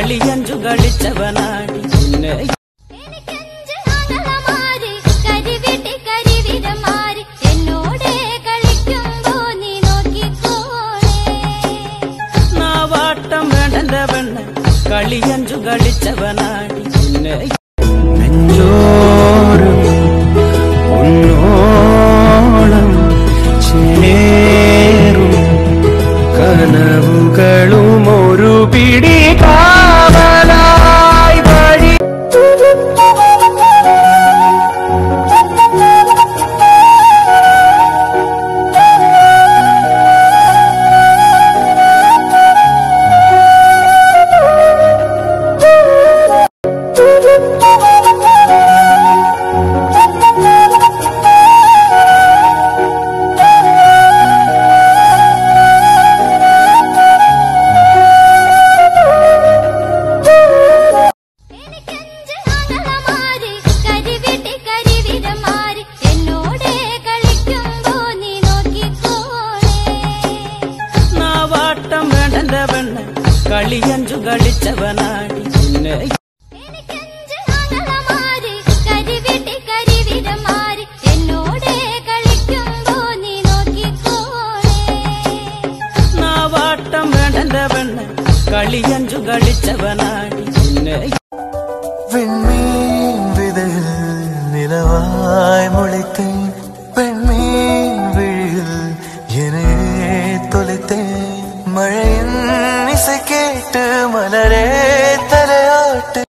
കളിയഞ്ചു കളിച്ചവനാടി പിന്നെ എനിക്കഞ്ച് ആങ്ങളമാര്, കരിവെട്ടി കരിവിരന്മാര്, എന്നോട് കളിക്കുമ്പോ നീ നോക്കിക്കോളേ. നാവാട്ടം വേണ്ടന്റെ പെണ്ണ് കളിയഞ്ചു കളിച്ചവനാടി പിന്നെ നെഞ്ചോരം ഒന്നോളം ചേരും കനവുകളും ഒരു പിടി കാവലായി വഴി എനിക്കഞ്ച് ആങ്ങളമാര്, കരിവെട്ടി കരിവിരന്മാര്, എന്നോട് കളിക്കുമ്പോ നീ നോക്കിക്കോളേ. നാവാട്ടം വേണ്ടന്റെ പെണ്ണ് കളിയഞ്ചു കളിച്ചവനാടി പിന്നെ എനിക്കഞ്ച് ആങ്ങളമാര്, കരിവെട്ടി കരിവിരന്മാര്, എന്നോട് കളിക്കുമ്പോ നീ നോക്കിക്കോളേ. നാവാട്ടം വേണ്ടന്റെ പെണ്ണ് കളിയഞ്ചു കളിച്ചവനാടി പിന്നെ വെൺമീൻ വിതയിൽ നിലവായി മുளைத்தேன் പെൺമീൻ விழியில் என்னையே தொலைத்தேன் மழையின் இசை கேட்டு மலரே தலையாட்டு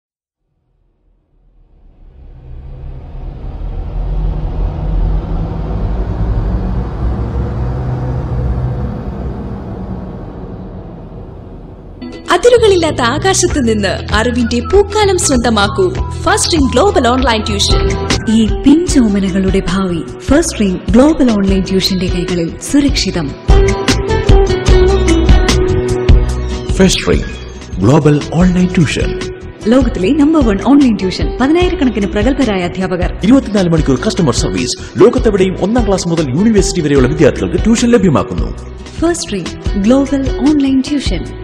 അതിരുകളില്ലാത്ത ആകാശത്ത് നിന്ന് അറിവിന്റെ പൂക്കാലം സ്വന്തമാക്കൂ first in global online tuition ഈ പിഞ്ചോമനകളുടെ ഭാവി ഫസ്റ്റ് റിംഗ് ഗ്ലോബൽ ഓൺലൈൻ ട്യൂഷന്റെ കൈകളിൽ സുരക്ഷിതം first ring global online tuition ലോകത്തിലെ നമ്പർ വൺ ഓൺലൈൻ ട്യൂഷൻ പതിനായിരക്കണക്കിന് പ്രഗത്ഭരായ അധ്യാപകർ ഇരുപത്തിനാല് മണിക്കൂർ കസ്റ്റമർ സർവീസ് ലോകത്തെവിടെയും ഒന്നാം ക്ലാസ് മുതൽ യൂണിവേഴ്സിറ്റി വരെയുള്ള വിദ്യാർത്ഥികൾക്ക് ട്യൂഷൻ ലഭ്യമാക്കുന്നു first ring global online tuition